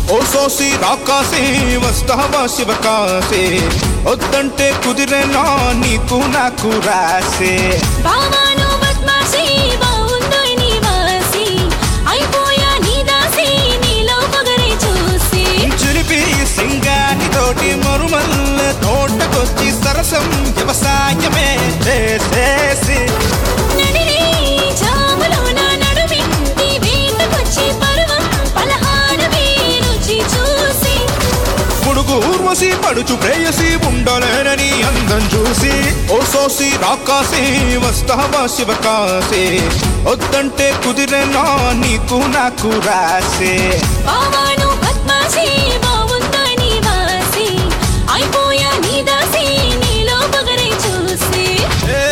ఓ సోసి రాకాసి వస్తావా శివకాసి వద్దంటే కుదిరేనా నీకు నాకు రాసే బావాను బద్మాసి బావుందో నీ వాసి అయిపోయా నీ దాసి నీలో పొగరే చూసి చిలిపి సింగాని తోటి మరుమల్ల తోటకొచ్చి సరసం వ్యవసాయమే చేసేసి నడిరే జాములో నా నడుమింటి వేటకొచ్చి పరువం పలహారమే రుచి చూసి పుడుగు ఊర్వశి పడుచు ప్రేయసి ఉండలేనని అందం చూసి ఓ సోసి రాకాసి వస్తావా శివకాసి వద్దంటే కుదిరేనా నీకు నాకు రాసే బావాను బద్మాసి బావుందో నీ వాసి అయిపోయా నీ దాసి నీలో పొగరే చూసి ఏ,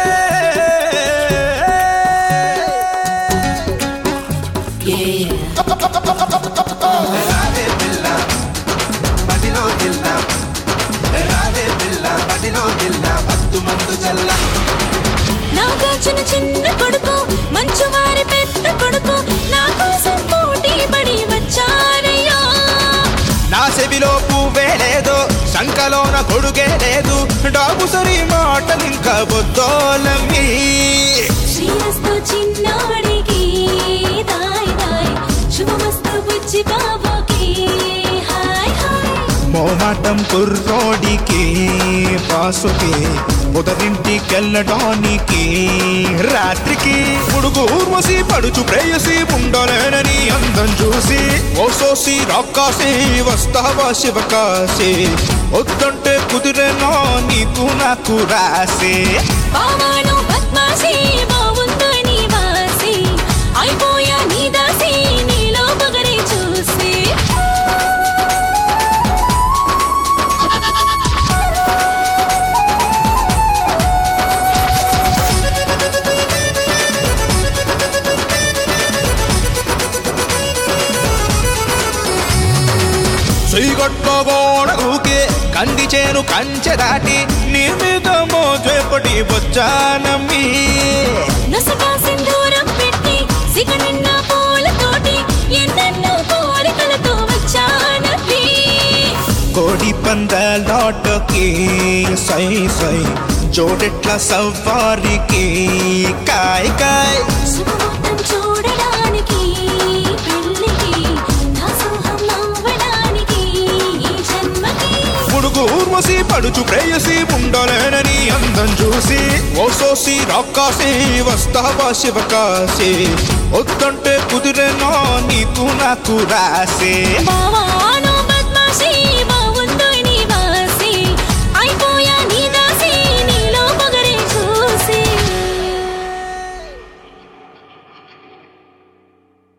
రావే పిల్ల మదిలో జిల్ల రావే పిల్ల మదిలో జిల్ల మత్తు మందు చల్ల నాగా చిన్న చిన్న కొడుకు మంచు వారి పెద్ద కొడుకు నా కోసం పోటీ పడి వచ్చారయ్యా నా చెవిలో పువ్వే లేదు శంకలోన కొడుకే లేదు డాబు సరి మాటలింక బొద్దోలమ్మి శ్రీరస్తు చిన్నాడికి దాయ్ దాయ్ శుభమస్తు బుజ్జి బాబుకి హాయ్ హాయ్ మోమాటం కుర్రోడికి పాసుకి ఉదరింటికెళ్ళడానికి రాత్రికి పుడుగు ఊర్వశి పడుచు ప్రేయసి ఉండలేనని అందం చూసి ఓ సోసి రాకాసి వస్తావా శివకాసి వద్దంటే కుదిరేనా నీకు నాకు రాసే బావాను బద్మాసి బావుందో నీ వాసి అయిపోయా నీ దాసి నీలో పొగరే చూసి శ్రీగొట్ల గోడ దూకే కంది చేను కంచె దాటి నీ మీద మోజేపటి వచ్చానమ్మి నసగా సింధూరం పెట్టి సిగ నిన్న పూలతోటి ఎన్నెన్నో కోరికలతో వచ్చానది కోడి పందలాటకి సై సై జోడెట్ల సవ్వారికి కాయ్ కాయ్ శుభముహూర్తం చూడడానికి పెళ్ళికి దాసోహం అవ్వడానికి ఈ జన్మకి పుడుగు ఊర్వశి పడుచు ప్రేయసి ఉండలేనని అందం చూసి ఓ సోసి రాకాసి వస్తావా శివకాసి వద్దంటే కుదిరేనా నీకు నాకు రాసే బావాను